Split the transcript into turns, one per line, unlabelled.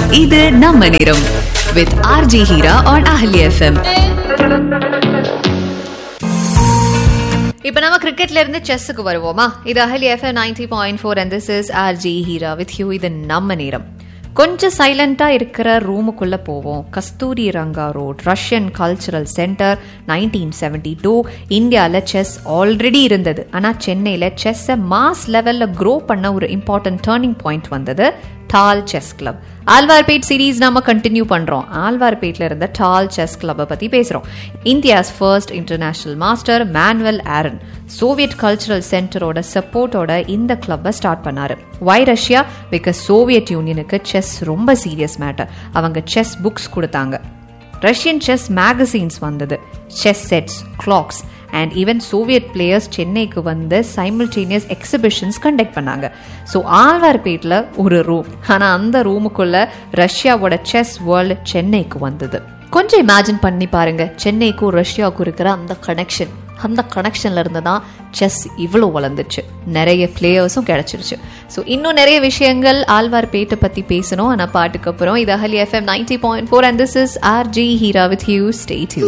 இது நம்ம நேரம் with RJ Heera on Ahali FM
இப்ப நம்ம கிரிக்கெட்ல இருந்து செஸ்ஸுக்கு வருவோமா இது Ahali FM ninety point four and this is R J Heera with you இது நம்ம நேரம் கொஞ்சம் சைலண்டா இருக்கிற ரூமுக்குள்ள போவோம் Kasturi Ranga road Russian cultural centre nineteen seventy two இந்தியாவில் செஸ் ஆல்ரெடி இருந்தது ஆனால் சென்னையில் செஸ்ஸை மாஸ் லெவலில் க்ரோ பண்ண ஒரு இம்பார்ட்டன்ட் டேர்னிங் பாயிண்ட் வந்தது Tal chess club Alwarpet series நாம கண்டினியூ பண்றோம் ஆழ்வார்பேட்ல இருந்த டால் செஸ் கிளப்பை பத்தி பேசுறோம் India's first international master Manuel Aaron Soviet cultural சென்டரோட சப்போர்ட்டோட இந்த கிளப்பை ஸ்டார்ட் பண்ணாரு வை ரஷ்யா பிகாஸ் சோவியட் யூனியனுக்கு செஸ் ரொம்ப சீரியஸ் மேட்டர் அவங்க செஸ் புக்ஸ் கொடுத்தாங்க ரஷ்யன் செஸ் மேகசின்ஸ் வந்தது chess sets clocks and even Soviet players சென்னைக்கு வந்து சைமில்டேனியஸ் எக்ஸிபிஷன்ஸ் கண்டக்ட் பண்ணாங்க ஸோ ஆழ்வார்பேட்டில் ஒரு ரூம் ஆனால் அந்த ரூமுக்குள்ள ரஷ்யாவோட செஸ் வேர்ல்டு சென்னைக்கு வந்தது கொஞ்சம் இமேஜின் பண்ணி பாருங்க சென்னைக்கும் ரஷ்யாவுக்கும் இருக்கிற அந்த கனெக்ஷன் அந்த கனெக்ஷன்ல இருந்து தான் செஸ் இவ்வளோ வளர்ந்துச்சு நிறைய பிளேயர்ஸும் கிடைச்சிருச்சு ஸோ இன்னும் நிறைய விஷயங்கள் ஆழ்வார்பேட்டை பற்றி பேசணும் ஆனால் பாட்டுக்கு அப்புறம் இது Ahali FM ninety point four and this is R J Heera with you state